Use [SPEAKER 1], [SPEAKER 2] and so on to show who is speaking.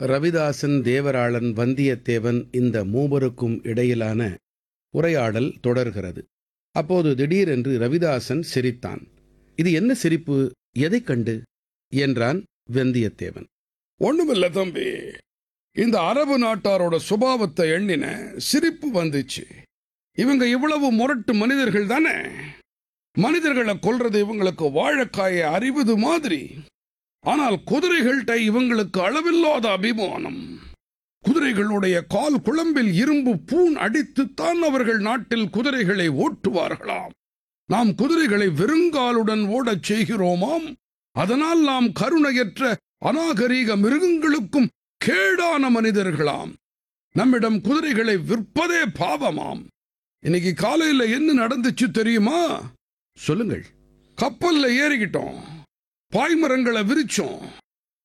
[SPEAKER 1] ரவிதாசன் தேவராளன் வந்தியத்தேவன் இந்த மூவருக்கும் இடையிலான உரையாடல் தொடர்கிறது அப்போது திடீரென்று ரவிதாசன் சிரித்தான் இது என்ன சிரிப்பு எதைக் கண்டு என்றான் வந்தியத்தேவன்
[SPEAKER 2] ஒண்ணுமில்ல தம்பி இந்த அரபு நாட்டாரோட சுபாவத்தை எண்ணின சிரிப்பு வந்துச்சு இவங்க இவ்வளவு முரட்டு மனிதர்கள் தானே மனிதர்களை கொல்றது இவங்களுக்கு வாழைக்காயை அறிவது மாதிரி ஆனால் குதிரைகள்கிட்ட இவங்களுக்கு அளவில்லாத அபிமானம் குதிரைகளுடைய கால் குழம்பில் இரும்பு பூண் அடித்துத்தான் அவர்கள் நாட்டில் குதிரைகளை ஓட்டுவார்களாம் நாம் குதிரைகளை வெறுங்காலுடன் ஓடச் செய்கிறோமாம் அதனால் நாம் கருணையற்ற அநாகரீக மிருகங்களுக்கும் கேடான மனிதர்களாம் நம்மிடம் குதிரைகளை விற்பதே பாவமாம் இன்னைக்கு காலையில என்ன நடந்துச்சு தெரியுமா
[SPEAKER 1] சொல்லுங்கள்
[SPEAKER 2] கப்பல்ல ஏறிக்கிட்டோம் பாய்மரங்களை விரிச்சோம்